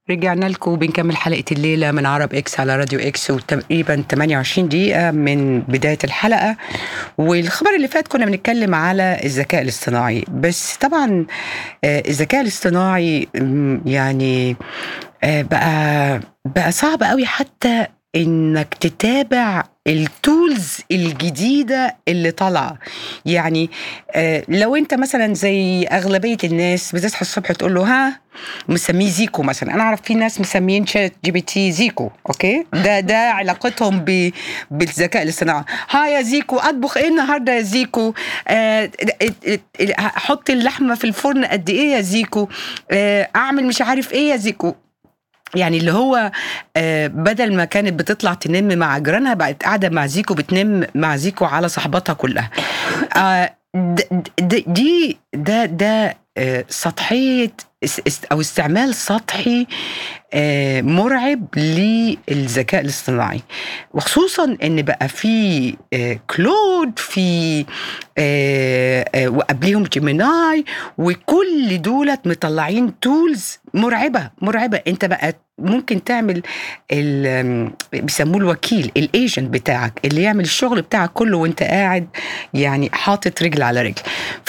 رجعنا لكم وبنكمل حلقة الليلة من عرب اكس على راديو اكس وتقريبا 28 دقيقة من بداية الحلقة والخبر اللي فات كنا بنتكلم على الذكاء الاصطناعي بس طبعا آه، الذكاء الاصطناعي م، يعني آه، بقى بقى صعب قوي حتى انك تتابع التولز الجديدة اللي طالعة يعني آه، لو انت مثلا زي اغلبية الناس بتصحى الصبح تقول له ها مسميه زيكو مثلا انا اعرف في ناس مسميين شات جي بي تي زيكو اوكي ده ده علاقتهم ب بالذكاء الاصطناعي ها يا زيكو اطبخ ايه النهارده يا زيكو آه، آه، آه، احط اللحمه في الفرن قد ايه يا زيكو آه، اعمل مش عارف ايه يا زيكو يعني اللي هو آه، بدل ما كانت بتطلع تنم مع جيرانها بقت قاعده مع زيكو بتنم مع زيكو على صحباتها كلها آه، د- د- دي ده ده آه، سطحيه اس- است- او استعمال سطحي آه، مرعب للذكاء الاصطناعي وخصوصا ان بقى في آه، كلود في آه، آه، وقبليهم جيميناي وكل دولت مطلعين تولز مرعبه مرعبه انت بقى ممكن تعمل ال- آم، بيسموه الوكيل الايجنت بتاعك اللي يعمل الشغل بتاعك كله وانت قاعد يعني حاطط رجل على رجل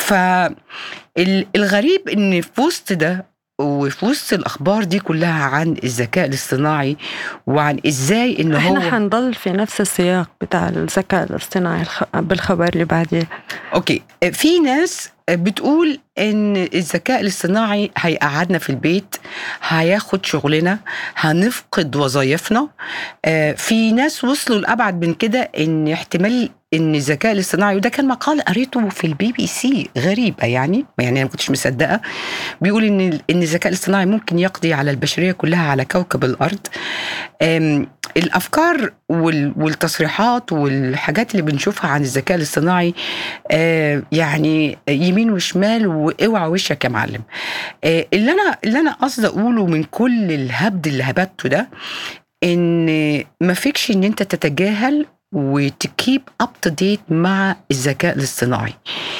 فالغريب ان في وسط ده وفي وسط الاخبار دي كلها عن الذكاء الاصطناعي وعن ازاي ان هو احنا حنضل في نفس السياق بتاع الذكاء الاصطناعي الخ- بالخبر اللي بعديه اوكي في ناس بتقول ان الذكاء الاصطناعي هيقعدنا في البيت هياخد شغلنا هنفقد وظائفنا آه، في ناس وصلوا لابعد من كده ان احتمال ان الذكاء الاصطناعي وده كان مقال قريته في البي بي سي غريبه يعني يعني انا ما كنتش مصدقه بيقول ان ان الذكاء الاصطناعي ممكن يقضي على البشريه كلها على كوكب الارض آم، الافكار وال- والتصريحات والحاجات اللي بنشوفها عن الذكاء الاصطناعي آه، يعني يمين وشمال واوعى وشك يا معلم آه، اللي انا اللي انا قصدي اقوله من كل الهبد اللي هبته ده ان ما فيكش ان انت تتجاهل وتكيب اب تو ديت مع الذكاء الاصطناعي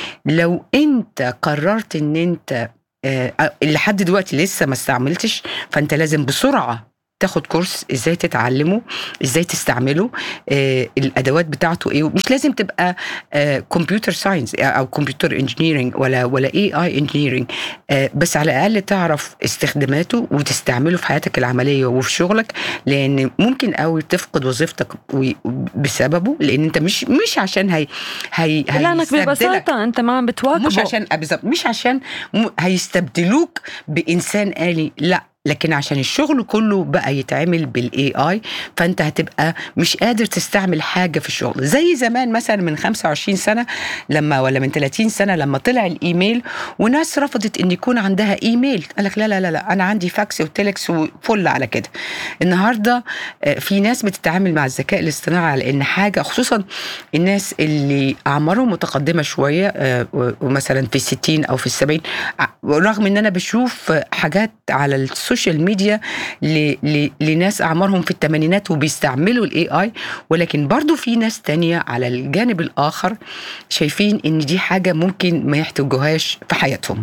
لو انت قررت ان انت آه، لحد دلوقتي لسه ما استعملتش فانت لازم بسرعه تاخد كورس ازاي تتعلمه ازاي تستعمله آه الادوات بتاعته ايه مش لازم تبقى كمبيوتر ساينس او كمبيوتر انجينيرنج ولا ولا اي اي انجينيرنج بس على الاقل تعرف استخداماته وتستعمله في حياتك العمليه وفي شغلك لان ممكن قوي تفقد وظيفتك و- بسببه لان انت مش مش عشان هي هي لانك هيستبدلك. ببساطه انت ما عم بتواكبه مش عشان آه، بالظبط مش عشان م- هيستبدلوك بانسان آلي لا لكن عشان الشغل كله بقى يتعمل بالاي اي فانت هتبقى مش قادر تستعمل حاجه في الشغل زي زمان مثلا من 25 سنه لما ولا من 30 سنه لما طلع الايميل وناس رفضت ان يكون عندها ايميل قال لك لا لا لا لا انا عندي فاكس وتلكس وفل على كده النهارده آه، في ناس بتتعامل مع الذكاء الاصطناعي على ان حاجه خصوصا الناس اللي اعمارهم متقدمه شويه آه، و- ومثلا في الستين او في السبعين ع- رغم ان انا بشوف حاجات على السوشيال ميديا ل- ل- لناس اعمارهم في الثمانينات وبيستعملوا الاي اي ولكن برضو في ناس تانية على الجانب الاخر شايفين ان دي حاجه ممكن ما يحتاجوهاش في حياتهم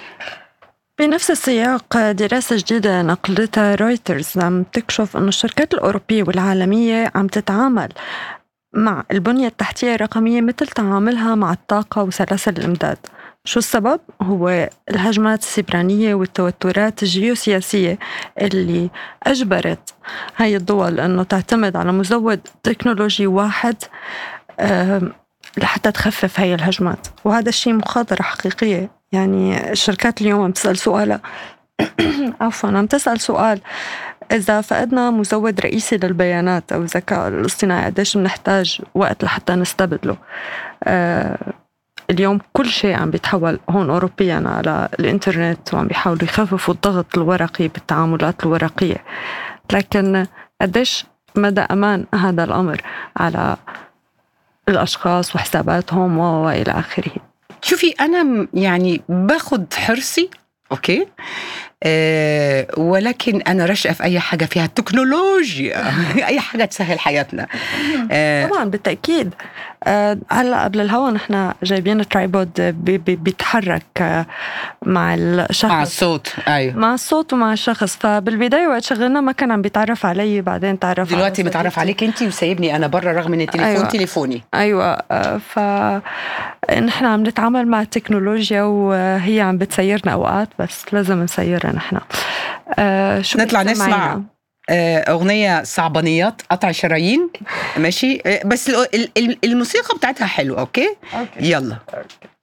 بنفس السياق دراسة جديدة نقلتها رويترز عم تكشف أن الشركات الأوروبية والعالمية عم تتعامل مع البنية التحتية الرقمية مثل تعاملها مع الطاقة وسلاسل الإمداد شو السبب؟ هو الهجمات السبرانية والتوترات الجيوسياسية اللي أجبرت هاي الدول أنه تعتمد على مزود تكنولوجي واحد آم، لحتى تخفف هاي الهجمات وهذا الشيء مخاطرة حقيقية يعني الشركات اليوم عم تسأل سؤال عفوا عم تسأل سؤال إذا فقدنا مزود رئيسي للبيانات أو الذكاء الاصطناعي قديش بنحتاج وقت لحتى نستبدله آه اليوم كل شيء عم بيتحول هون أوروبيا على الإنترنت وعم بيحاولوا يخففوا الضغط الورقي بالتعاملات الورقية لكن قديش مدى أمان هذا الأمر على الأشخاص وحساباتهم و- وإلى آخره شوفي انا م- يعني باخد حرصي اوكي آه ولكن انا راشقه في اي حاجه فيها تكنولوجيا اي حاجه تسهل حياتنا آه طبعا بالتاكيد آه هلا قبل الهوا نحن جايبين ترايبود بي بي بيتحرك آه مع الشخص مع الصوت ايوه مع الصوت ومع الشخص فبالبدايه وقت شغلنا ما كان عم بيتعرف علي بعدين تعرف دلوقتي متعرف عليك انت وسايبني انا برا رغم ان التليفون أيوة. تليفوني ايوه آه ف نحن عم نتعامل مع التكنولوجيا وهي عم بتسيرنا اوقات بس لازم نسيرها نحن آه شو نطلع بتسمعينا؟ نسمع آه، أغنية صعبانيات قطع شرايين ماشي آه، بس ال- ال- الموسيقى بتاعتها حلوة أوكي اوكي يلا أوكي.